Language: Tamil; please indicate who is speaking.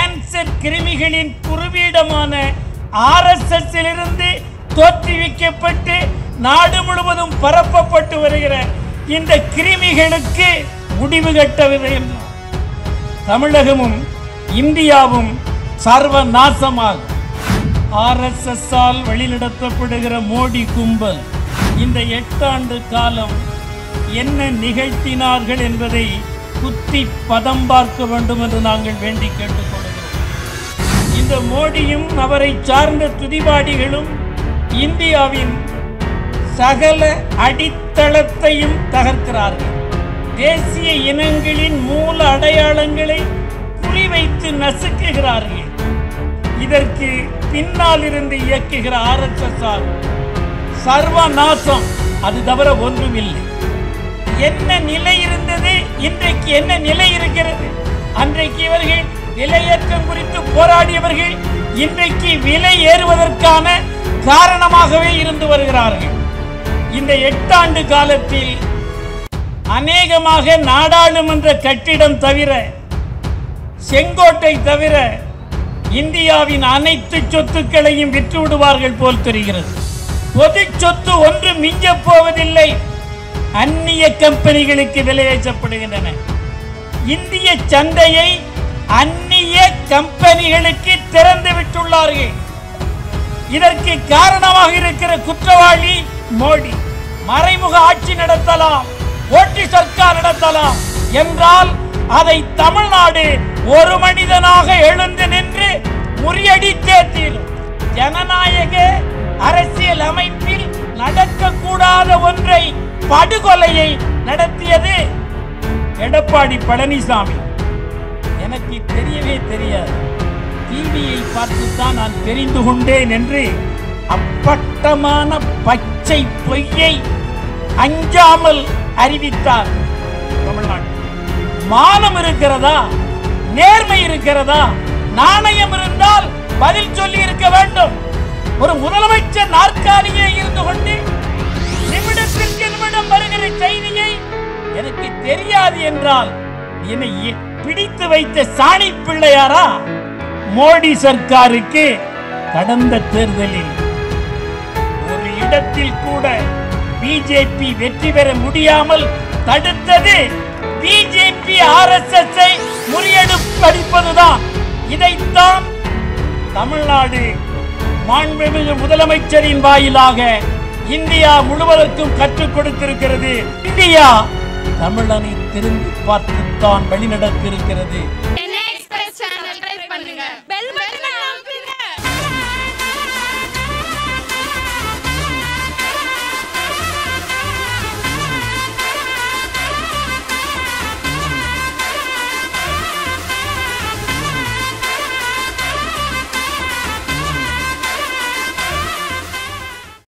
Speaker 1: கேன்சர் கிருமிகளின் குருவீடமான ஆர்எஸ்எஸ் இருந்து தோற்றுவிக்கப்பட்டு நாடு முழுவதும் பரப்பப்பட்டு வருகிற இந்த கிருமிகளுக்கு முடிவு கட்ட வேண்டும் தமிழகமும் இந்தியாவும் சர்வ நாசமாகும் ஆர்எஸ்எஸ் ஆல் வழிநடத்தப்படுகிற மோடி கும்பல் இந்த எட்டாண்டு காலம் என்ன நிகழ்த்தினார்கள் என்பதை குத்தி பதம் பார்க்க வேண்டும் என்று நாங்கள் வேண்டி கேட்டுக்கொள்கிறோம் இந்த மோடியும் அவரை சார்ந்த துதிபாடிகளும் இந்தியாவின் சகல அடித்தளத்தையும் தகர்க்கிறார்கள் தேசிய இனங்களின் மூல அடையாளங்களை குறிவைத்து நசுக்குகிறார்கள் இதற்கு பின்னால் இருந்து இயக்குகிற ஆர்எஸ்எஸ் சர்வநாசம் அது தவிர ஒன்றுமில்லை என்ன நிலை இருந்தது இன்றைக்கு என்ன நிலை இருக்கிறது அன்றைக்கு இவர்கள் விலையேற்றம் குறித்து போராடியவர்கள் இன்றைக்கு விலை ஏறுவதற்கான காரணமாகவே இருந்து வருகிறார்கள் இந்த எட்டாண்டு காலத்தில் அநேகமாக நாடாளுமன்ற கட்டிடம் தவிர செங்கோட்டை தவிர இந்தியாவின் அனைத்து சொத்துக்களையும் விற்று விடுவார்கள் போல் தெரிகிறது பொது சொத்து ஒன்று மிஞ்சப் போவதில்லை அந்நிய கம்பெனிகளுக்கு விலையேற்றப்படுகின்றன இந்திய சந்தையை அந்நிய கம்பெனிகளுக்கு திறந்து விட்டுள்ளார்கள் இதற்கு காரணமாக இருக்கிற குற்றவாளி மோடி மறைமுக ஆட்சி நடத்தலாம் ஓட்டி சர்க்கார் நடத்தலாம் என்றால் அதை தமிழ்நாடு ஒரு மனிதனாக எழுந்து நின்று முறியடித்தே தீரும் ஜனநாயக அரசியல் அமைப்பில் நடக்கக்கூடாத ஒன்றை படுகொலையை நடத்தியது எடப்பாடி பழனிசாமி எனக்கு தெரியவே தெரியாது டிவியை பார்த்துத்தான் நான் தெரிந்து கொண்டேன் என்று அப்பட்டமான பச்சை பொய்யை அஞ்சாமல் அறிவித்தார் தமிழ்நாடு மானம் இருக்கிறதா நேர்மை இருக்கிறதா நாணயம் இருந்தால் பதில் சொல்லி இருக்க வேண்டும் ஒரு முதலமைச்சர் நாற்காலியே இருந்து கொண்டு நிமிடத்திற்கு நிமிடம் வருகிற செய்தியை எனக்கு தெரியாது என்றால் என்னை எ- பிடித்து வைத்த சாணி பிள்ளையாரா மோடி சர்க்காருக்கு கடந்த தேர்தலில் ஒரு இடத்தில் கூட பிஜேபி வெற்றி பெற முடியாமல் தடுத்தது பிஜேபி ஆர்எஸ்எஸ் ஐ முறியடிப்பதுதான் இதைத்தான் தமிழ்நாடு மாண்புமிகு முதலமைச்சரின் வாயிலாக இந்தியா முழுவதற்கும் கற்றுக் கொடுத்திருக்கிறது இந்தியா தமிழனை திரும்பி பார்த்துத்தான் வழிநடத்திருக்கிறது